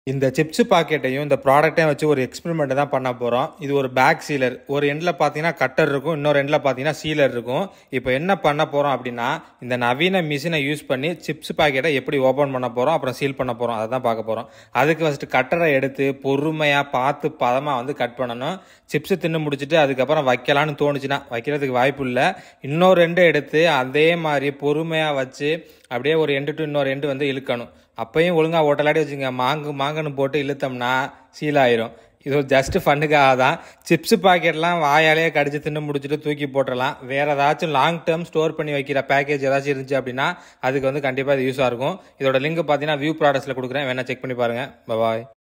இந்த சிப்ஸ் பாக்கெட்டையும் இந்த ப்ராடக்ட்டையும் வச்சு ஒரு எக்ஸ்பெரிமெண்ட் தான் பண்ண போகிறோம் இது ஒரு பேக் சீலர் ஒரு எண்டில் பார்த்தீங்கன்னா கட்டர் இருக்கும் இன்னொரு எண்டில் பார்த்தீங்கன்னா சீலர் இருக்கும் இப்போ என்ன பண்ண போகிறோம் அப்படின்னா இந்த நவீன மிஷினை யூஸ் பண்ணி சிப்ஸ் பாக்கெட்டை எப்படி ஓப்பன் பண்ண போகிறோம் அப்புறம் சீல் பண்ண போகிறோம் அதை தான் பார்க்க போகிறோம் அதுக்கு ஃபஸ்ட்டு கட்டரை எடுத்து பொறுமையாக பார்த்து பதமாக வந்து கட் பண்ணணும் சிப்ஸ் தின்னு முடிச்சுட்டு அதுக்கப்புறம் வைக்கலான்னு தோணுச்சுன்னா வைக்கிறதுக்கு வாய்ப்பு இல்லை இன்னொரு ரெண்டு எடுத்து அதே மாதிரி பொறுமையாக வச்சு அப்படியே ஒரு எண்டு டு இன்னொரு எண்டு வந்து இழுக்கணும் அப்பயும் ஒழுங்காக ஓட்டலாடி வச்சுங்க மாங்கு மாங்குன்னு போட்டு இழுத்தோம்னா சீல் ஆயிரும் இது ஒரு ஜஸ்ட் ஃபண்டுக்காக தான் சிப்ஸ் பாக்கெட்லாம் வாயாலேயே கடிச்சு தின்னு முடிச்சுட்டு தூக்கி போட்டுடலாம் வேற ஏதாச்சும் லாங் டேர்ம் ஸ்டோர் பண்ணி வைக்கிற பேக்கேஜ் ஏதாச்சும் இருந்துச்சு அப்படின்னா அதுக்கு வந்து கண்டிப்பாக இது யூஸாக இருக்கும் இதோட லிங்க் பார்த்தீங்கன்னா வியூ ப்ராடக்ட்ஸில் கொடுக்குறேன் வேணா செக் பண்ணி பாருங்க பாய்